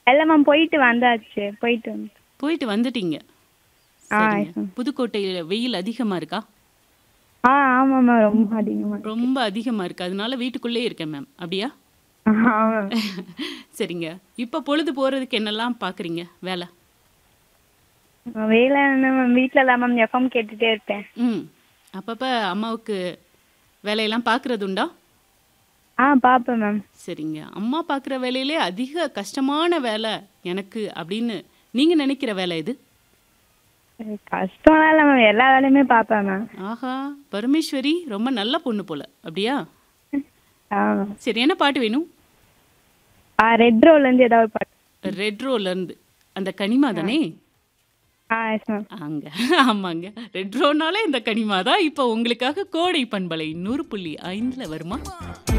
இல்ல மேம் போயிட்டு வந்தாச்சு போயிட்டு வந்து போயிட்டு வந்துட்டீங்க ஆ சரிங்க yes ma'am. புதுக்கோட்டையில் வெயில் அதிகமா இருக்கா ஆ ஆமா மேம் ரொம்ப அதிகமா இருக்கு. ரொம்ப அதிகமா இருக்கு அதனால வீட்டுக்குள்ளே இருக்கேன் மேம் அப்படியா ஆமா சரிங்க இப்போ பொழுது போறதுக்கு என்னெல்லாம் பார்க்குறீங்க வேலை வேலை என்ன மேம் வீட்டில் தான் மேம் எஃப்எம் கேட்டுட்டே இருப்பேன் ம் அப்பப்போ அம்மாவுக்கு வேலையெல்லாம் பார்க்குறது உண்டா ஆ பார்ப்பேன் மேம் சரிங்க அம்மா பார்க்குற வேலையிலே அதிக கஷ்டமான வேலை எனக்கு அப்படின்னு நீங்கள் நினைக்கிற வேலை இது கஷ்டம்லாம் இல்லை மேம் எல்லா வேலையுமே பார்ப்பேன் மேம் ஆஹா பரமேஸ்வரி ரொம்ப நல்ல பொண்ணு போல அப்படியா ஆ மேம் சரி என்ன பாட்டு வேணும் ஆ ரெட் ரோல்லேருந்து ஏதாவது ஒரு பாட்டு ரெட் ரோலேருந்து அந்த கனிமா தானே ஆ எஸ் மேம் அங்க ஆமாங்க ரெட் ரோனாலே இந்த கனிமா தான் இப்போ உங்களுக்காக கோடை பண்பலை நூறு புள்ளி ஐந்தில் வருமா